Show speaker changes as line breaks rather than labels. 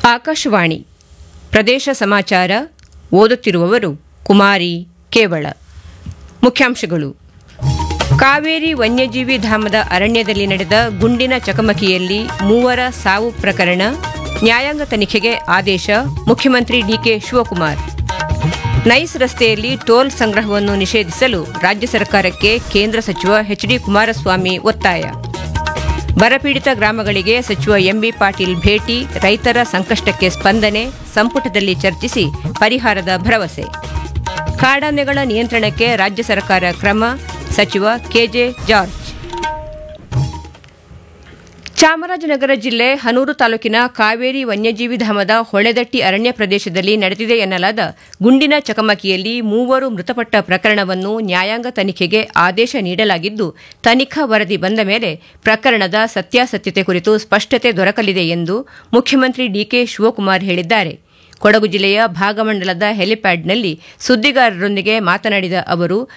ಆಕಾಶವಾಣಿ ಪ್ರದೇಶ ಸಮಾಚಾರ ಓದುತ್ತಿರುವವರು ಕುಮಾರಿ ಕೇವಳ ಮುಖ್ಯಾಂಶಗಳು ಕಾವೇರಿ ವನ್ಯಜೀವಿ ಧಾಮದ ಅರಣ್ಯದಲ್ಲಿ ನಡೆದ ಗುಂಡಿನ ಚಕಮಕಿಯಲ್ಲಿ ಮೂವರ ಸಾವು ಪ್ರಕರಣ ನ್ಯಾಯಾಂಗ ತನಿಖೆಗೆ ಆದೇಶ ಮುಖ್ಯಮಂತ್ರಿ ಡಿಕೆ ಶಿವಕುಮಾರ್ ನೈಸ್ ರಸ್ತೆಯಲ್ಲಿ ಟೋಲ್ ಸಂಗ್ರಹವನ್ನು ನಿಷೇಧಿಸಲು ರಾಜ್ಯ ಸರ್ಕಾರಕ್ಕೆ ಕೇಂದ್ರ ಸಚಿವ ಎಚ್ಡಿ ಕುಮಾರಸ್ವಾಮಿ ಒತ್ತಾಯ ಬರಪೀಡಿತ ಗ್ರಾಮಗಳಿಗೆ ಸಚಿವ ಎಂಬಿ ಪಾಟೀಲ್ ಭೇಟಿ ರೈತರ ಸಂಕಷ್ಟಕ್ಕೆ ಸ್ಪಂದನೆ ಸಂಪುಟದಲ್ಲಿ ಚರ್ಚಿಸಿ ಪರಿಹಾರದ ಭರವಸೆ ಕಾಡಾನೆಗಳ ನಿಯಂತ್ರಣಕ್ಕೆ ರಾಜ್ಯ ಸರ್ಕಾರ ಕ್ರಮ ಸಚಿವ ಕೆಜೆ ಜಾರ್ಜ್ ಚಾಮರಾಜನಗರ ಜಿಲ್ಲೆ ಹನೂರು ತಾಲೂಕಿನ ಕಾವೇರಿ ವನ್ಯಜೀವಿ ಧಾಮದ ಹೊಳೆದಟ್ಟಿ ಅರಣ್ಯ ಪ್ರದೇಶದಲ್ಲಿ ನಡೆದಿದೆ ಎನ್ನಲಾದ ಗುಂಡಿನ ಚಕಮಕಿಯಲ್ಲಿ ಮೂವರು ಮೃತಪಟ್ಟ ಪ್ರಕರಣವನ್ನು ನ್ಯಾಯಾಂಗ ತನಿಖೆಗೆ ಆದೇಶ ನೀಡಲಾಗಿದ್ದು ತನಿಖಾ ವರದಿ ಬಂದ ಮೇಲೆ ಪ್ರಕರಣದ ಸತ್ಯಾಸತ್ಯತೆ ಕುರಿತು ಸ್ಪಷ್ಟತೆ ದೊರಕಲಿದೆ ಎಂದು ಮುಖ್ಯಮಂತ್ರಿ ಡಿಕೆ ಶಿವಕುಮಾರ್ ಹೇಳಿದ್ದಾರೆ ಕೊಡಗು ಜಿಲ್ಲೆಯ ಭಾಗಮಂಡಲದ ಹೆಲಿಪ್ಯಾಡ್ನಲ್ಲಿ ಸುದ್ದಿಗಾರರೊಂದಿಗೆ ಮಾತನಾಡಿದ ಅವರು